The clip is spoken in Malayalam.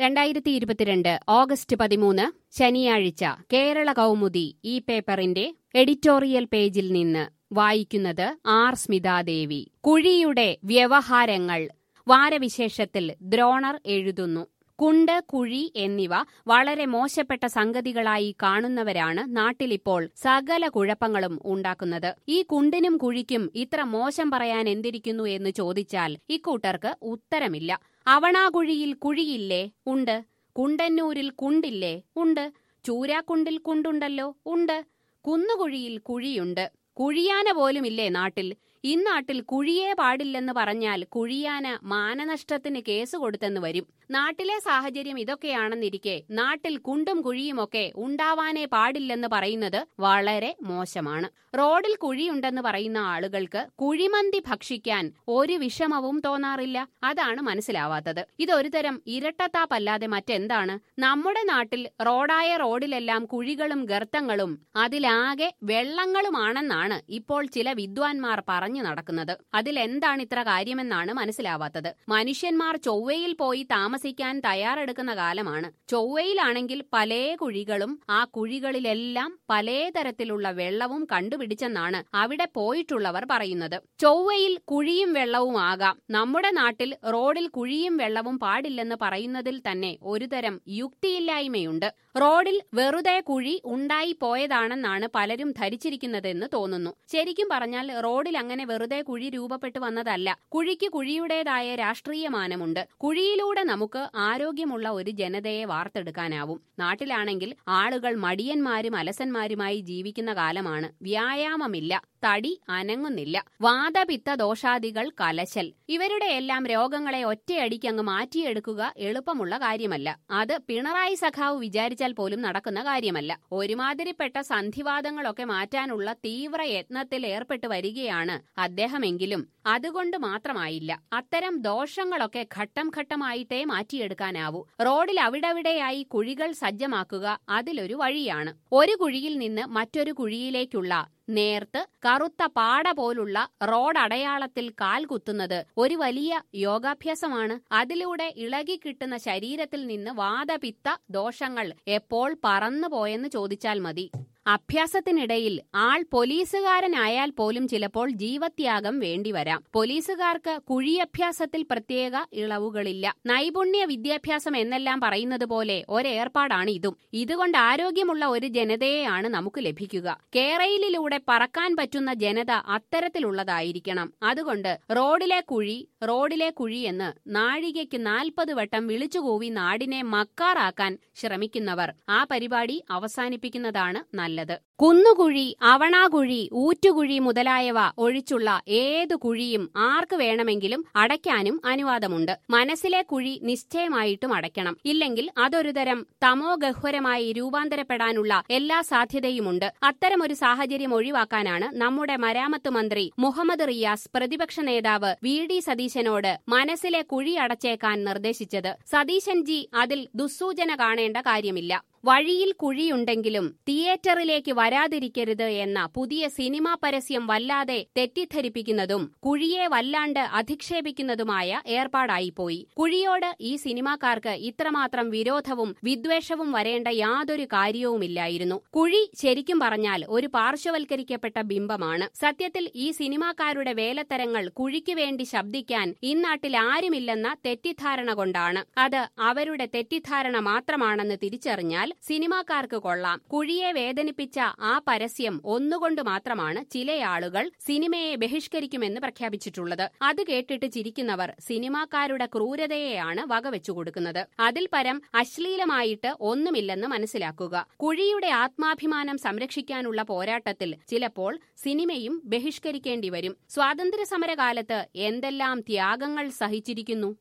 രണ്ടായിരത്തി ഇരുപത്തിരണ്ട് ഓഗസ്റ്റ് പതിമൂന്ന് ശനിയാഴ്ച കേരള കൗമുദി ഈ പേപ്പറിന്റെ എഡിറ്റോറിയൽ പേജിൽ നിന്ന് വായിക്കുന്നത് ആർ സ്മിതാദേവി കുഴിയുടെ വ്യവഹാരങ്ങൾ വാരവിശേഷത്തിൽ ദ്രോണർ എഴുതുന്നു കുണ്ട് കുഴി എന്നിവ വളരെ മോശപ്പെട്ട സംഗതികളായി കാണുന്നവരാണ് നാട്ടിലിപ്പോൾ സകല കുഴപ്പങ്ങളും ഉണ്ടാക്കുന്നത് ഈ കുണ്ടിനും കുഴിക്കും ഇത്ര മോശം പറയാൻ എന്തിരിക്കുന്നു എന്ന് ചോദിച്ചാൽ ഇക്കൂട്ടർക്ക് ഉത്തരമില്ല അവണാകുഴിയിൽ കുഴിയില്ലേ ഉണ്ട് കുണ്ടന്നൂരിൽ കുണ്ടില്ലേ ഉണ്ട് ചൂരാക്കുണ്ടിൽ കുണ്ടുണ്ടല്ലോ ഉണ്ട് കുന്നുകുഴിയിൽ കുഴിയുണ്ട് കുഴിയാന പോലുമില്ലേ നാട്ടിൽ ഇന്നാട്ടിൽ കുഴിയേ പാടില്ലെന്ന് പറഞ്ഞാൽ കുഴിയാന മാനനഷ്ടത്തിന് കേസ് കൊടുത്തെന്ന് വരും നാട്ടിലെ സാഹചര്യം ഇതൊക്കെയാണെന്നിരിക്കെ നാട്ടിൽ കുണ്ടും കുഴിയുമൊക്കെ ഉണ്ടാവാനേ പാടില്ലെന്ന് പറയുന്നത് വളരെ മോശമാണ് റോഡിൽ കുഴിയുണ്ടെന്ന് പറയുന്ന ആളുകൾക്ക് കുഴിമന്തി ഭക്ഷിക്കാൻ ഒരു വിഷമവും തോന്നാറില്ല അതാണ് മനസ്സിലാവാത്തത് ഇതൊരുതരം ഇരട്ടത്താപ്പല്ലാതെ മറ്റെന്താണ് നമ്മുടെ നാട്ടിൽ റോഡായ റോഡിലെല്ലാം കുഴികളും ഗർത്തങ്ങളും അതിലാകെ വെള്ളങ്ങളുമാണെന്നാണ് ഇപ്പോൾ ചില വിദ്വാൻമാർ പറഞ്ഞു നടക്കുന്നത് അതിലെന്താണ് ഇത്ര കാര്യമെന്നാണ് മനസ്സിലാവാത്തത് മനുഷ്യന്മാർ ചൊവ്വയിൽ പോയി താമസിക്കാൻ തയ്യാറെടുക്കുന്ന കാലമാണ് ചൊവ്വയിലാണെങ്കിൽ പല കുഴികളും ആ കുഴികളിലെല്ലാം പലേ തരത്തിലുള്ള വെള്ളവും കണ്ടുപിടിച്ചെന്നാണ് അവിടെ പോയിട്ടുള്ളവർ പറയുന്നത് ചൊവ്വയിൽ കുഴിയും വെള്ളവും ആകാം നമ്മുടെ നാട്ടിൽ റോഡിൽ കുഴിയും വെള്ളവും പാടില്ലെന്ന് പറയുന്നതിൽ തന്നെ ഒരുതരം യുക്തിയില്ലായ്മയുണ്ട് റോഡിൽ വെറുതെ കുഴി ഉണ്ടായി പോയതാണെന്നാണ് പലരും ധരിച്ചിരിക്കുന്നതെന്ന് തോന്നുന്നു ശരിക്കും പറഞ്ഞാൽ റോഡിൽ അങ്ങനെ വെറുതെ കുഴി രൂപപ്പെട്ടു വന്നതല്ല കുഴിക്ക് കുഴിയുടേതായ രാഷ്ട്രീയ മാനമുണ്ട് കുഴിയിലൂടെ നമുക്ക് ആരോഗ്യമുള്ള ഒരു ജനതയെ വാർത്തെടുക്കാനാവും നാട്ടിലാണെങ്കിൽ ആളുകൾ മടിയന്മാരും അലസന്മാരുമായി ജീവിക്കുന്ന കാലമാണ് വ്യായാമമില്ല തടി അനങ്ങുന്നില്ല വാദപിത്ത ദോഷാദികൾ കലശൽ ഇവരുടെ എല്ലാം രോഗങ്ങളെ ഒറ്റയടിക്കങ്ങ് മാറ്റിയെടുക്കുക എളുപ്പമുള്ള കാര്യമല്ല അത് പിണറായി സഖാവ് വിചാരിച്ചാൽ പോലും നടക്കുന്ന കാര്യമല്ല ഒരുമാതിരിപ്പെട്ട സന്ധിവാദങ്ങളൊക്കെ മാറ്റാനുള്ള തീവ്ര യത്നത്തിൽ ഏർപ്പെട്ടു വരികയാണ് അദ്ദേഹമെങ്കിലും അതുകൊണ്ട് മാത്രമായില്ല അത്തരം ദോഷങ്ങളൊക്കെ ഘട്ടം ഘട്ടമായിട്ടേ മാറ്റിയെടുക്കാനാവൂ റോഡിൽ അവിടവിടെയായി കുഴികൾ സജ്ജമാക്കുക അതിലൊരു വഴിയാണ് ഒരു കുഴിയിൽ നിന്ന് മറ്റൊരു കുഴിയിലേക്കുള്ള നേർത്ത് കറുത്ത പാട പോലുള്ള റോഡ് അടയാളത്തിൽ കാൽ കുത്തുന്നത് ഒരു വലിയ യോഗാഭ്യാസമാണ് അതിലൂടെ ഇളകി കിട്ടുന്ന ശരീരത്തിൽ നിന്ന് വാദപിത്ത ദോഷങ്ങൾ എപ്പോൾ പറന്നു പോയെന്ന് ചോദിച്ചാൽ മതി അഭ്യാസത്തിനിടയിൽ ആൾ പോലീസുകാരനായാൽ പോലും ചിലപ്പോൾ ജീവത്യാഗം വേണ്ടിവരാം പോലീസുകാർക്ക് കുഴിയഭ്യാസത്തിൽ പ്രത്യേക ഇളവുകളില്ല നൈപുണ്യ വിദ്യാഭ്യാസം എന്നെല്ലാം പറയുന്നത് പോലെ ഒരേർപ്പാടാണ് ഇതും ഇതുകൊണ്ട് ആരോഗ്യമുള്ള ഒരു ജനതയെയാണ് നമുക്ക് ലഭിക്കുക കേരയിലൂടെ പറക്കാൻ പറ്റുന്ന ജനത അത്തരത്തിലുള്ളതായിരിക്കണം അതുകൊണ്ട് റോഡിലെ കുഴി റോഡിലെ കുഴി എന്ന് നാഴികയ്ക്ക് നാൽപ്പത് വട്ടം വിളിച്ചുകൂവി നാടിനെ മക്കാറാക്കാൻ ശ്രമിക്കുന്നവർ ആ പരിപാടി അവസാനിപ്പിക്കുന്നതാണ് നല്ലത് കുന്നുകുഴി അവണാകുഴി ഊറ്റുകുഴി മുതലായവ ഒഴിച്ചുള്ള ഏതു കുഴിയും ആർക്ക് വേണമെങ്കിലും അടയ്ക്കാനും അനുവാദമുണ്ട് മനസ്സിലെ കുഴി നിശ്ചയമായിട്ടും അടയ്ക്കണം ഇല്ലെങ്കിൽ അതൊരുതരം തമോഗഹ്വരമായി രൂപാന്തരപ്പെടാനുള്ള എല്ലാ സാധ്യതയുമുണ്ട് അത്തരമൊരു സാഹചര്യം ഒഴിവാക്കാനാണ് നമ്മുടെ മരാമത്ത് മന്ത്രി മുഹമ്മദ് റിയാസ് പ്രതിപക്ഷ നേതാവ് വി ഡി സതീശനോട് മനസ്സിലെ കുഴി അടച്ചേക്കാൻ നിർദ്ദേശിച്ചത് സതീശൻ ജി അതിൽ ദുസ്സൂചന കാണേണ്ട കാര്യമില്ല വഴിയിൽ കുഴിയുണ്ടെങ്കിലും തിയേറ്ററിലേക്ക് വരാതിരിക്കരുത് എന്ന പുതിയ സിനിമാ പരസ്യം വല്ലാതെ തെറ്റിദ്ധരിപ്പിക്കുന്നതും കുഴിയെ വല്ലാണ്ട് അധിക്ഷേപിക്കുന്നതുമായ ഏർപ്പാടായിപ്പോയി കുഴിയോട് ഈ സിനിമാക്കാർക്ക് ഇത്രമാത്രം വിരോധവും വിദ്വേഷവും വരേണ്ട യാതൊരു കാര്യവുമില്ലായിരുന്നു കുഴി ശരിക്കും പറഞ്ഞാൽ ഒരു പാർശ്വവൽക്കരിക്കപ്പെട്ട ബിംബമാണ് സത്യത്തിൽ ഈ സിനിമാക്കാരുടെ വേലത്തരങ്ങൾ കുഴിക്ക് വേണ്ടി ശബ്ദിക്കാൻ ഇന്നാട്ടിൽ ആരുമില്ലെന്ന തെറ്റിദ്ധാരണ കൊണ്ടാണ് അത് അവരുടെ തെറ്റിദ്ധാരണ മാത്രമാണെന്ന് തിരിച്ചറിഞ്ഞാൽ സിനിമാക്കാർക്ക് കൊള്ളാം കുഴിയെ വേദനിപ്പിച്ച ആ പരസ്യം ഒന്നുകൊണ്ട് മാത്രമാണ് ചില ആളുകൾ സിനിമയെ ബഹിഷ്കരിക്കുമെന്ന് പ്രഖ്യാപിച്ചിട്ടുള്ളത് അത് കേട്ടിട്ട് ചിരിക്കുന്നവർ സിനിമാക്കാരുടെ ക്രൂരതയെയാണ് വകവെച്ചു കൊടുക്കുന്നത് അതിൽ പരം അശ്ലീലമായിട്ട് ഒന്നുമില്ലെന്ന് മനസ്സിലാക്കുക കുഴിയുടെ ആത്മാഭിമാനം സംരക്ഷിക്കാനുള്ള പോരാട്ടത്തിൽ ചിലപ്പോൾ സിനിമയും ബഹിഷ്കരിക്കേണ്ടി വരും സ്വാതന്ത്ര്യ സമരകാലത്ത് എന്തെല്ലാം ത്യാഗങ്ങൾ സഹിച്ചിരിക്കുന്നു